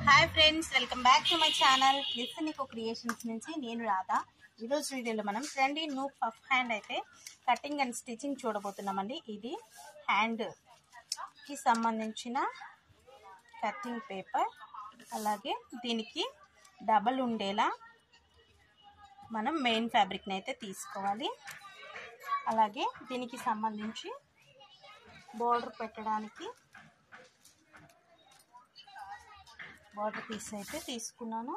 Hi friends welcome back to my channel లిసనికో creations నుంచి నేను రాధా ఈరోజు వీడియోలో మనం ట్రెండీ న్యూ పఫ్ హ్యాండ్ అయితే కటింగ్ అండ్ స్టిచ్చింగ్ చూడబోతున్నామండి ఇది హ్యాండ్కి సంబంధించిన కటింగ్ పేపర్ అలాగే దీనికి డబల్ ఉండేలా మనం మెయిన్ ఫ్యాబ్రిక్ని అయితే తీసుకోవాలి అలాగే దీనికి సంబంధించి బోర్డర్ పెట్టడానికి వాటర్ పీస్ అయితే తీసుకున్నాను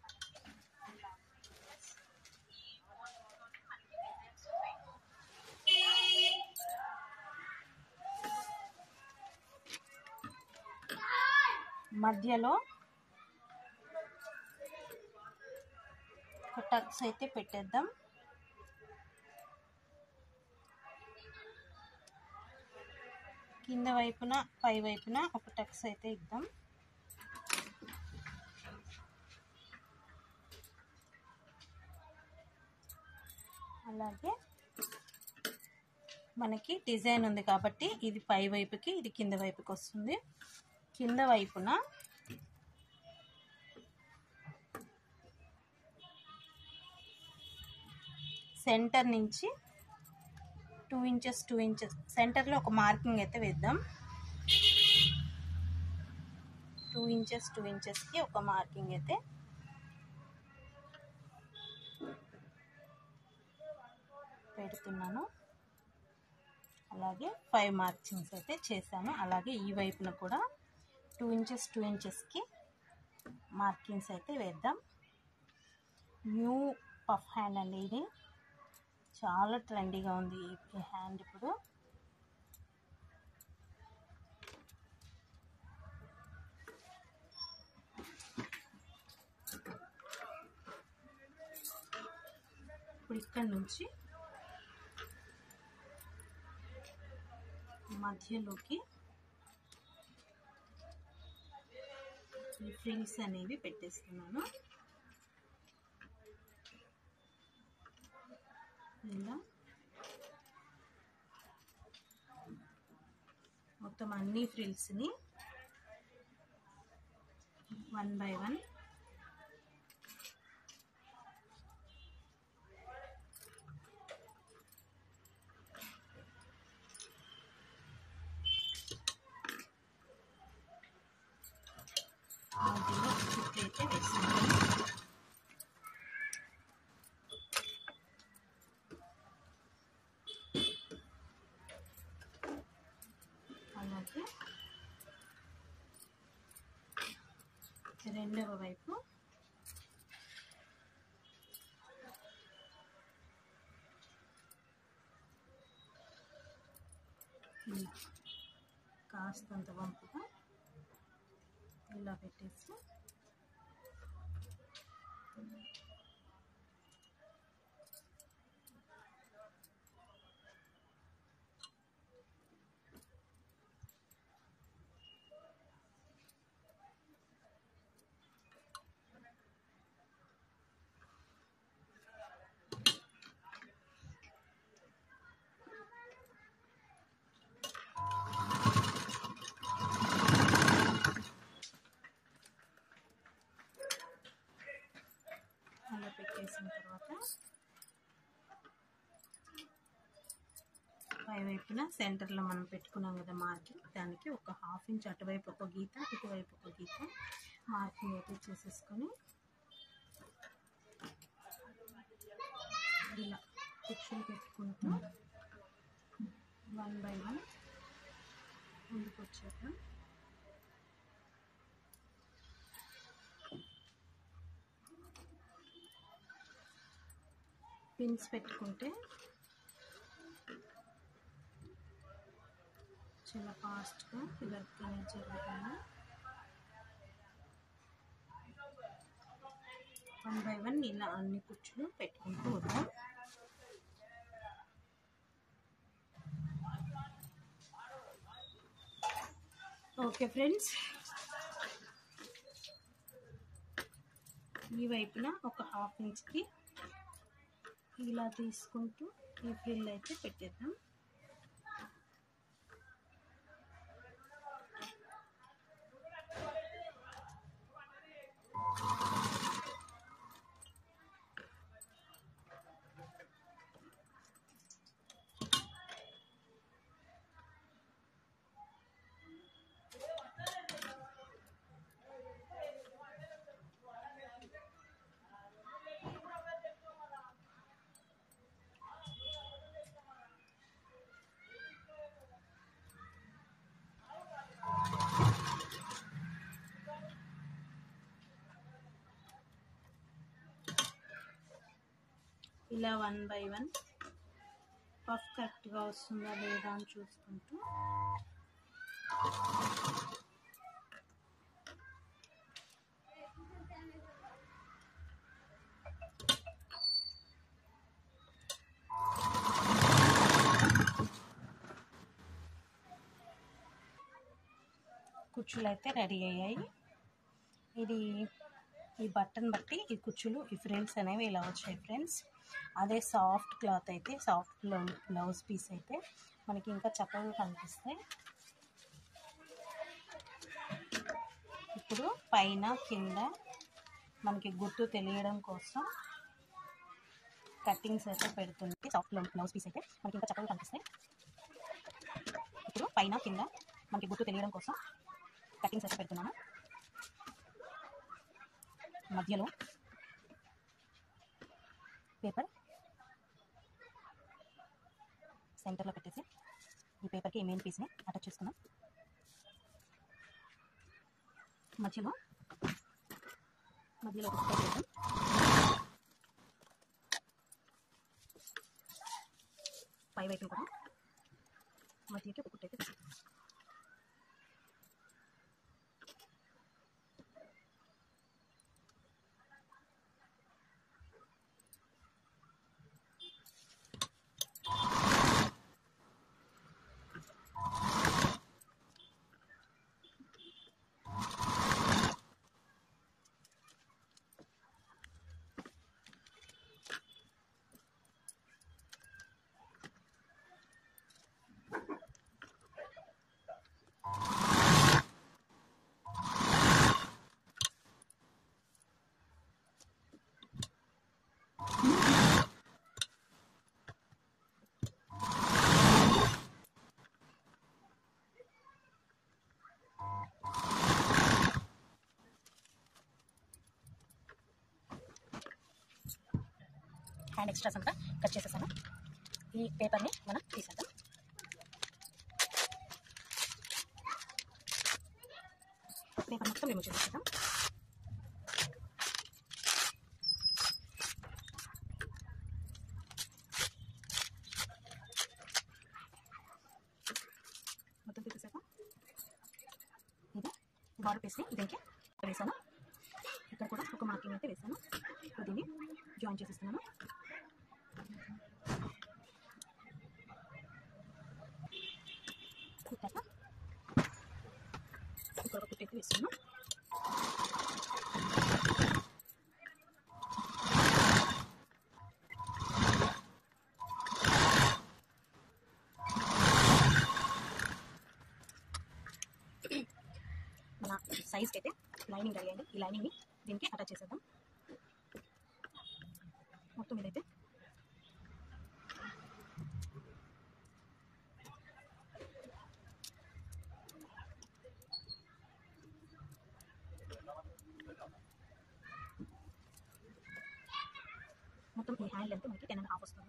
మధ్యలో ఒక టక్స్ అయితే పెట్టేద్దాం కింద వైపున పై వైపున ఒక టక్స్ అయితే ఇద్దాం అలాగే మనకి డిజైన్ ఉంది కాబట్టి ఇది పై వైపుకి ఇది కింద వైపుకి వస్తుంది కింద వైపున సెంటర్ నుంచి టూ ఇంచెస్ టూ ఇంచెస్ సెంటర్లో ఒక మార్కింగ్ అయితే వేద్దాం టూ ఇంచెస్ టూ ఇంచెస్కి ఒక మార్కింగ్ అయితే పెడుతున్నాను అలాగే ఫైవ్ మార్కింగ్స్ అయితే చేశాను అలాగే ఈ వైపున కూడా టూ ఇంచెస్ టూ ఇంచెస్కి మార్కింగ్స్ అయితే వేద్దాం న్యూ పఫ్ హ్యాండ్ అండి ఇది చాలా ట్రెండీగా ఉంది ఈ హ్యాండ్ ఇప్పుడు ఇప్పుడు ఇక్కడ నుంచి మధ్యలోకి ఈ ఫ్రిల్స్ అనేవి పెట్టేస్తున్నాను ఇలా మొత్తం అన్ని ఫ్రిల్స్ని వన్ బై వన్ మధ్యలో చుట్టూ అయితే వేస్తున్నాను అలాగే రెండవ వైపు కాస్తంత వంపుగా ఇలా పెట్టేసి అలా పెట్టేసిన తర్వాత పై వైపున సెంటర్లో మనం పెట్టుకున్నాం కదా మార్కింగ్ దానికి ఒక హాఫ్ ఇంచ్ అటువైపు ఒక గీత ఇటువైపు ఒక గీత మార్కింగ్ అయితే చేసేసుకొని ఇలా కుర్చీలు పెట్టుకుంటూ వన్ బై వన్ ముందుకు వచ్చాక పిన్స్ పెట్టుకుంటే చాలా ఫాస్ట్గా వర్క్ అనేది జరుగుతుంది వన్ బై వన్ ఇలా అన్ని కుచ్చులు పెట్టుకుంటూ వద్దాం ఓకే ఫ్రెండ్స్ ఈ వైపున ఒక హాఫ్ ఇంచ్కి ఇలా తీసుకుంటూ ఈ ఫ్రిల్ అయితే పెట్టేద్దాం ఇలా వన్ బై వన్ పఫ్ కరెక్ట్గా వస్తుందా లేదా అని చూసుకుంటూ కుచ్చులు అయితే రెడీ అయ్యాయి ఇది ఈ బట్టన్ బట్టి ఈ కుచ్చులు ఈ ఫ్రిల్స్ అనేవి ఇలా వచ్చాయి ఫ్రెండ్స్ అదే సాఫ్ట్ క్లాత్ అయితే సాఫ్ట్ బ్లౌజ్ పీస్ అయితే మనకి ఇంకా చక్కగా కనిపిస్తాయి ఇప్పుడు పైన కింద మనకి గుర్తు తెలియడం కోసం కట్టింగ్స్ అయితే పెడుతుంది సాఫ్ట్ బ్లౌజ్ పీస్ అయితే మనకి ఇంకా చక్కగా కనిపిస్తాయి ఇప్పుడు పైన కింద మనకి గుర్తు తెలియడం కోసం కటింగ్స్ అయితే పెడుతున్నాను మధ్యలో పేపర్ సెంటర్లో పెట్టేసి ఈ పేపర్కి ఈ మెయిన్ పీస్ని అటాచ్ చేసుకున్నాం మధ్యలో మధ్యలో ఒక కుట్ట వేద్దాం. పై వైపు కూడా మధ్యకి ఒక కుట్ట అయితే వేసేద్దాం. హ్యాండ్ ఎక్స్ట్రాస్ అంతా కట్ చేసేసాను ఈ పేపర్ని మనం తీసేద్దాం పేపర్ మొత్తం రిమూవ్ చేసేద్దాం మొత్తం తీసేసాక ఇది బార్ పీస్ని దీనికి వేసాను ఇక్కడ కూడా ఒక మార్కింగ్ అయితే వేసాను ఇప్పుడు దీన్ని జాయిన్ చేసేస్తున్నాను కుట్టాక ఇక్కడ ఒక కుట్టేసి వేస్తున్నాను మన సైజ్కి అయితే లైనింగ్ రెడీ అయింది ఈ లైనింగ్ని దీనికి అటాచ్ చేసేద్దాం మొత్తం ఇదైతే మొత్తం ఈ హ్యాండ్ లెంత్ మనకి టెన్ అండ్ హాఫ్ వస్తుంది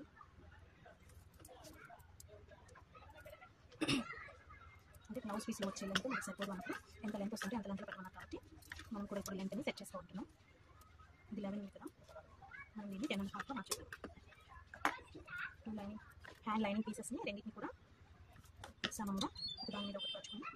అంటే బ్లౌజ్ పీస్లో వచ్చే లెంత్ మనకి సరిపోదు అన్నప్పుడు ఎంత లెంత్ వస్తుంటే అంత లెంత్లో పెట్టమన్నారు కాబట్టి మనం కూడా ఇప్పుడు లెంత్ని సెట్ చేసుకుంటున్నాం ఇది లెవెన్ కదా మనం దీన్ని టెన్ అండ్ హాఫ్లో మార్చేద్దాం టూ లైనింగ్ హ్యాండ్ లైనింగ్ పీసెస్ని రెండింటిని కూడా సమంగా ఒక దాని మీద ఒకటి పరుచుకొని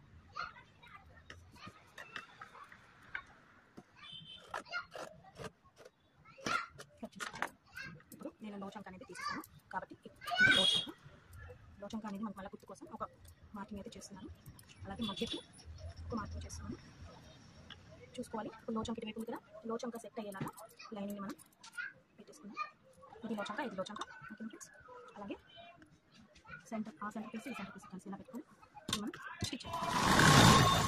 కట్ చేసుకోవాలి ఇప్పుడు నేను లోచంక అనేది తీసేస్తాను కాబట్టి ఇది లోచంక లోచంక అనేది మనకు మళ్ళీ గుర్తు కోసం ఒక మార్కింగ్ అయితే చేస్తున్నాను అలాగే మధ్యకి ఒక మార్కింగ్ చేస్తున్నాను చూసుకోవాలి ఇప్పుడు లోచంక ఇటువైపు ఉంది కదా లోచంక సెట్ అయ్యేలాగా లైనింగ్ మనం పెట్టేసుకుందాం ఇది లోచంక ఇది లోచంక ఓకే ఫ్రెండ్స్ అలాగే సెంటర్ ఆ సెంటర్ పీస్ ఈ సెంటర్ పీస్ కలిసి ఇలా పెట్టుకొని ఇది మనం స్టిచ్ చేయాలి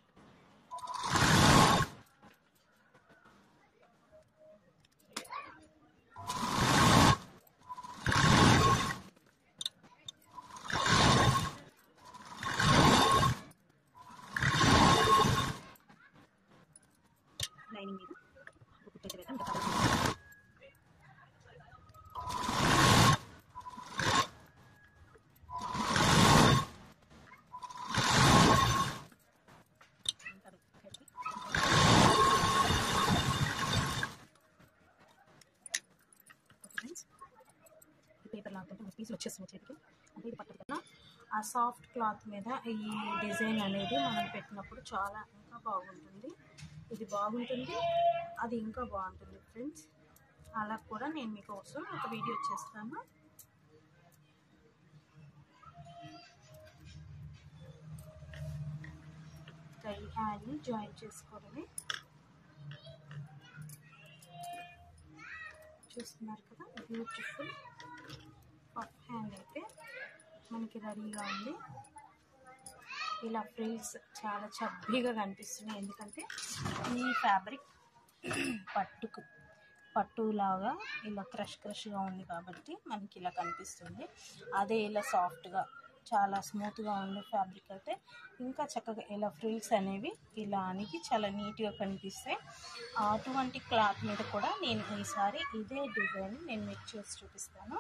లైనింగ్ మీద ఒక కుట్టైతే వేద్దాం ఇంకా కవర్ చేద్దాం. ఇంకా కలిపి ఓకే ఫ్రెండ్స్ పేపర్ లాగుతుంటే పీసులు వచ్చేస్తున్నాయి చేతికి అంటే ఇది పట్టదు కదా ఆ సాఫ్ట్ క్లాత్ మీద ఈ డిజైన్ అనేది మనం పెట్టినప్పుడు చాలా ఇంకా బాగుంటుంది ఇది బాగుంటుంది అది ఇంకా బాగుంటుంది ఫ్రెండ్స్ అలా కూడా నేను మీకోసం ఒక వీడియో చేస్తాను కై హ్యాండ్ని జాయిన్ చేసుకోవడమే చూస్తున్నారు కదా బ్యూటిఫుల్ పఫ్ హ్యాండ్ అయితే మనకి రెడీగా ఉంది ఇలా ఫ్రిల్స్ చాలా చబ్బీగా కనిపిస్తున్నాయి ఎందుకంటే ఈ ఫ్యాబ్రిక్ పట్టుకు పట్టులాగా ఇలా క్రష్ క్రష్గా ఉంది కాబట్టి మనకి ఇలా కనిపిస్తుంది అదే ఇలా సాఫ్ట్గా చాలా స్మూత్గా ఉండే ఫ్యాబ్రిక్ అయితే ఇంకా చక్కగా ఇలా ఫ్రిల్స్ అనేవి ఇలా అణిగి చాలా నీట్గా కనిపిస్తాయి అటువంటి క్లాత్ మీద కూడా నేను ఈసారి ఇదే డిజైన్ నేను మీకు చేసి చూపిస్తాను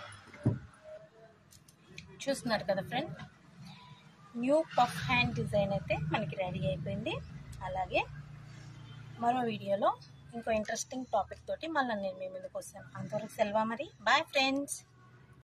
చూస్తున్నారు కదా friend new puff hand design అయితే మనకి రెడీ అయిపోయింది అలాగే మరో వీడియోలో ఇంకో ఇంట్రెస్టింగ్ టాపిక్ తోటి మళ్ళీ నేను మీ ముందుకు వస్తాను అంతవరకు సెలవా మరి బాయ్ ఫ్రెండ్స్